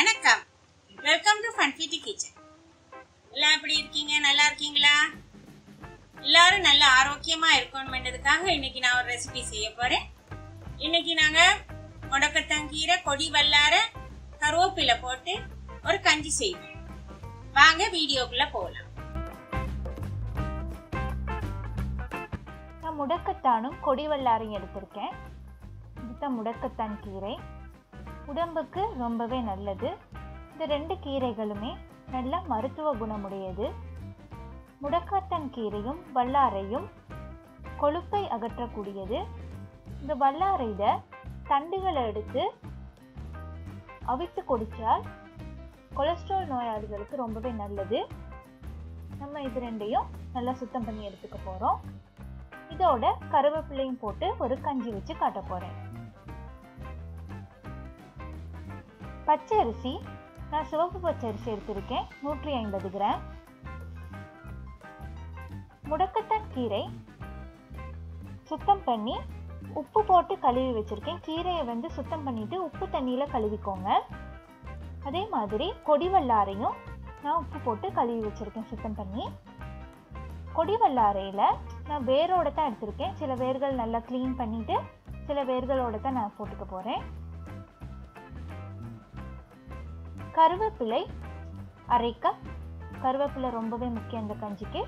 வணக்கம் welcome to ஃபன்ஃபிட்டி kitchen எல்லாம் எப்படி இருக்கீங்க நல்லா இருக்கீங்களா எல்லாரும் நல்ல ஆரோக்கியமா இருக்கணும்ன்றதுக்காக இன்னைக்கு நான் ஒரு ரெசிபி செய்ய போறேன் இன்னைக்கு நாங்க முடக்கத்தங்கீரை கொடி வல்லார கருவேப்பிலை போட்டு ஒரு கஞ்சி செய்வோம் வாங்க வீடியோக்குள்ள போகலாம் நான் முடக்கத்தானும் கொடிவல்லாரையும் எடுத்திருக்கேன் இதுதான் முடக்கத்தான் கீரை உடம்புக்கு ரொம்பவே நல்லது இந்த ரெண்டு கீரைகளுமே நல்ல மருத்துவ குணமுடையது முடக்கத்தான் கீரையும் வல்லாரையும் கொழுப்பை அகற்றக்கூடியது இந்த வல்லாரையில தண்டுகளை எடுத்து அவித்து குடித்தால் கொலஸ்ட்ரால் நோயாளிகளுக்கு ரொம்பவே நல்லது நம்ம இது ரெண்டையும் நல்லா சுத்தம் பண்ணி எடுத்துக்க போகிறோம் இதோட கருவேப்பிலையும் போட்டு ஒரு கஞ்சி வச்சு காட்ட போறேன் பச்சை அரிசி நான் சிவப்பு பச்சை அரிசி எடுத்திருக்கேன் நூற்றி ஐம்பது கிராம் முடக்கத்தான் கீரை சுத்தம் பண்ணி உப்பு போட்டு கழுவி வச்சிருக்கேன் கீரையை வந்து சுத்தம் பண்ணிட்டு உப்பு தண்ணியில கழுவிக்கோங்க அதே மாதிரி கொடிவல்லாரையும் நான் உப்பு போட்டு கழுவி வச்சிருக்கேன் சுத்தம் பண்ணி கொடிவல்லாரையில் நான் வேரோட தான் எடுத்திருக்கேன் சில வேர்கள் நல்லா க்ளீன் பண்ணிட்டு சில வேர்களோட தான் நான் போட்டுக்க போகிறேன் கருவேப்பிலை அரை கப் கருவேப்பிலை ரொம்பவே முக்கியம் இந்த கஞ்சிக்கு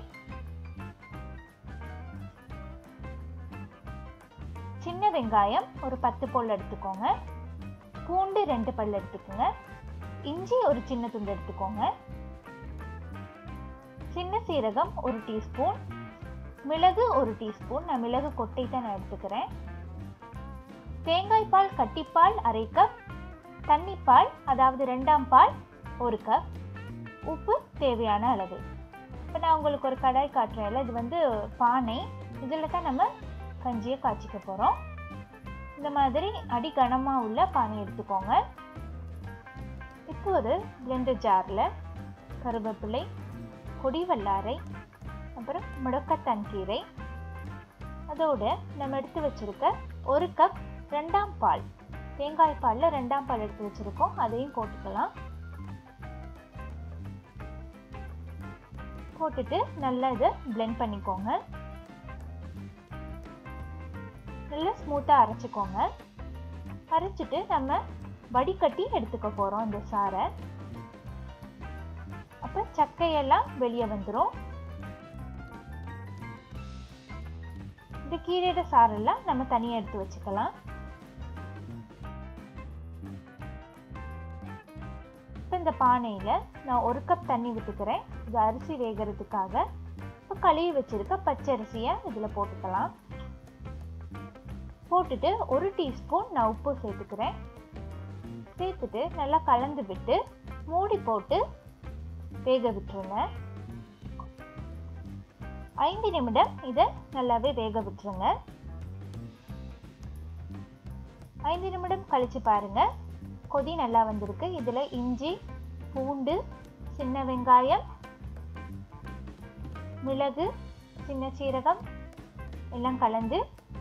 சின்ன வெங்காயம் ஒரு பத்து பல் எடுத்துக்கோங்க பூண்டு ரெண்டு பல் எடுத்துக்கோங்க இஞ்சி ஒரு சின்ன துண்டு எடுத்துக்கோங்க சின்ன சீரகம் ஒரு டீஸ்பூன் மிளகு ஒரு டீஸ்பூன் நான் மிளகு கொட்டை தான் நான் எடுத்துக்கிறேன் தேங்காய் பால் கட்டிப்பால் அரை கப் தண்ணிப்பால் அதாவது ரெண்டாம் பால் ஒரு கப் உப்பு தேவையான அளவு இப்போ நான் உங்களுக்கு ஒரு கடாய் காட்டுறேன்ல இது வந்து பானை இதில் தான் நம்ம கஞ்சியை காய்ச்சிக்க போகிறோம் இந்த மாதிரி அடி கனமாக உள்ள பானை எடுத்துக்கோங்க இப்போ ஒரு பிளெண்டர் ஜாரில் கருவேப்பிலை கொடிவல்லாரை அப்புறம் முடக்கத்தான் கீரை அதோட நம்ம எடுத்து வச்சிருக்க ஒரு கப் ரெண்டாம் பால் தேங்காய் பாலில் ரெண்டாம் பால் எடுத்து வச்சிருக்கோம் அதையும் போட்டுக்கலாம் போட்டுட்டு நல்லா இதை பிளெண்ட் பண்ணிக்கோங்க நல்லா ஸ்மூத்தாக அரைச்சிக்கோங்க அரைச்சிட்டு நம்ம வடிகட்டி எடுத்துக்க போகிறோம் இந்த சாரை அப்போ சக்கையெல்லாம் வெளியே வந்துடும் இந்த கீரையோட சாரெல்லாம் நம்ம தனியாக எடுத்து வச்சுக்கலாம் இப்போ இந்த பானையில் நான் ஒரு கப் தண்ணி விட்டுக்கிறேன் இது அரிசி வேகிறதுக்காக இப்போ கழுவி வச்சிருக்க பச்சரிசியை இதில் போட்டுக்கலாம் போட்டுட்டு ஒரு டீஸ்பூன் நான் உப்பு சேர்த்துக்கிறேன் சேர்த்துட்டு நல்லா கலந்து விட்டு மூடி போட்டு வேக விட்டுருங்க ஐந்து நிமிடம் இதை நல்லாவே வேக விட்டுருங்க ஐந்து நிமிடம் கழிச்சு பாருங்க கொதி நல்லா வந்திருக்கு இதில் இஞ்சி பூண்டு சின்ன வெங்காயம் மிளகு சின்ன சீரகம் எல்லாம் கலந்து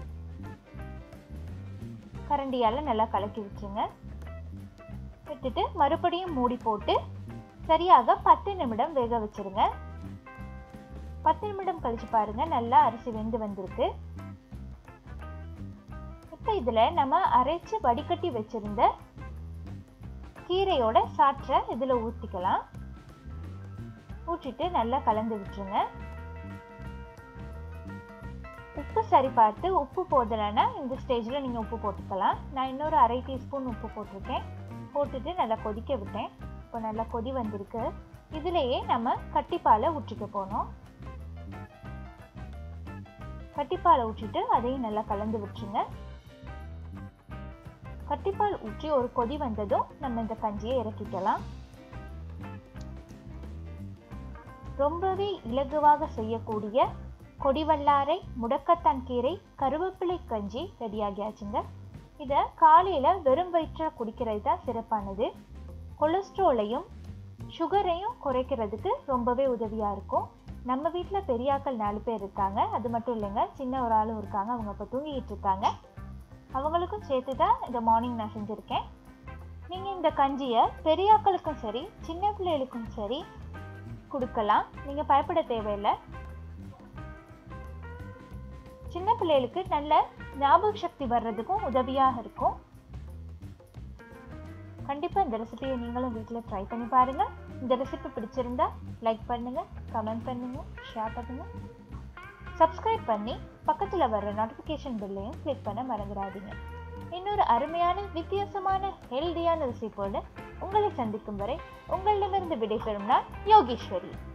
கரண்டியால் நல்லா கலக்கி விட்டுருங்க விட்டுட்டு மறுபடியும் மூடி போட்டு சரியாக பத்து நிமிடம் வேக வச்சிருங்க பத்து நிமிடம் கழிச்சு பாருங்க நல்லா அரிசி வெந்து வந்திருக்கு இப்போ இதில் நம்ம அரைச்சு வடிகட்டி வச்சிருந்த கீரையோட சாற்றை இதில் ஊற்றிக்கலாம் ஊற்றிட்டு நல்லா கலந்து விட்டுருங்க உப்பு சரி பார்த்து உப்பு போதலைன்னா இந்த ஸ்டேஜில் நீங்கள் உப்பு போட்டுக்கலாம் நான் இன்னொரு அரை டீஸ்பூன் உப்பு போட்டிருக்கேன் போட்டுட்டு நல்லா கொதிக்க விட்டேன் இப்போ நல்லா கொதி வந்திருக்கு இதுலேயே நம்ம கட்டிப்பாலை ஊற்றிக்க போனோம் கட்டிப்பாலை ஊற்றிட்டு அதையும் நல்லா கலந்து விட்டுருங்க கட்டிப்பால் ஊற்றி ஒரு கொதி வந்ததும் நம்ம இந்த கஞ்சியை இறக்கிக்கலாம் ரொம்பவே இலகுவாக செய்யக்கூடிய கொடிவல்லாரை முடக்கத்தான் கீரை கருவேப்பிலை கஞ்சி ரெடியாகியாச்சுங்க இதை காலையில் வெறும் வயிற்றில் குடிக்கிறது தான் சிறப்பானது கொலஸ்ட்ரோலையும் சுகரையும் குறைக்கிறதுக்கு ரொம்பவே உதவியாக இருக்கும் நம்ம வீட்டில் பெரியாக்கள் நாலு பேர் இருக்காங்க அது மட்டும் இல்லைங்க சின்ன ஒரு ஆளும் இருக்காங்க அவங்க இப்போ தூங்கிக்கிட்டு இருக்காங்க அவங்களுக்கும் சேர்த்து தான் இதை மார்னிங் நான் செஞ்சுருக்கேன் நீங்கள் இந்த கஞ்சியை பெரியாக்களுக்கும் சரி சின்ன பிள்ளைகளுக்கும் சரி கொடுக்கலாம் நீங்கள் பயப்பட தேவையில்லை சின்ன பிள்ளைகளுக்கு நல்ல ஞாபக சக்தி வர்றதுக்கும் உதவியாக இருக்கும் கண்டிப்பாக இந்த ரெசிபியை நீங்களும் வீட்டில் ட்ரை பண்ணி பாருங்கள் இந்த ரெசிபி பிடிச்சிருந்தா லைக் பண்ணுங்கள் கமெண்ட் பண்ணுங்கள் ஷேர் பண்ணுங்கள் சப்ஸ்கிரைப் பண்ணி பக்கத்தில் வர்ற நோட்டிஃபிகேஷன் பில்லையும் கிளிக் பண்ண மறந்துடாதீங்க இன்னொரு அருமையான வித்தியாசமான ஹெல்தியான ரெசிபியோடு உங்களை சந்திக்கும் வரை உங்களிடமிருந்து விடைபெறும் நான் யோகேஸ்வரி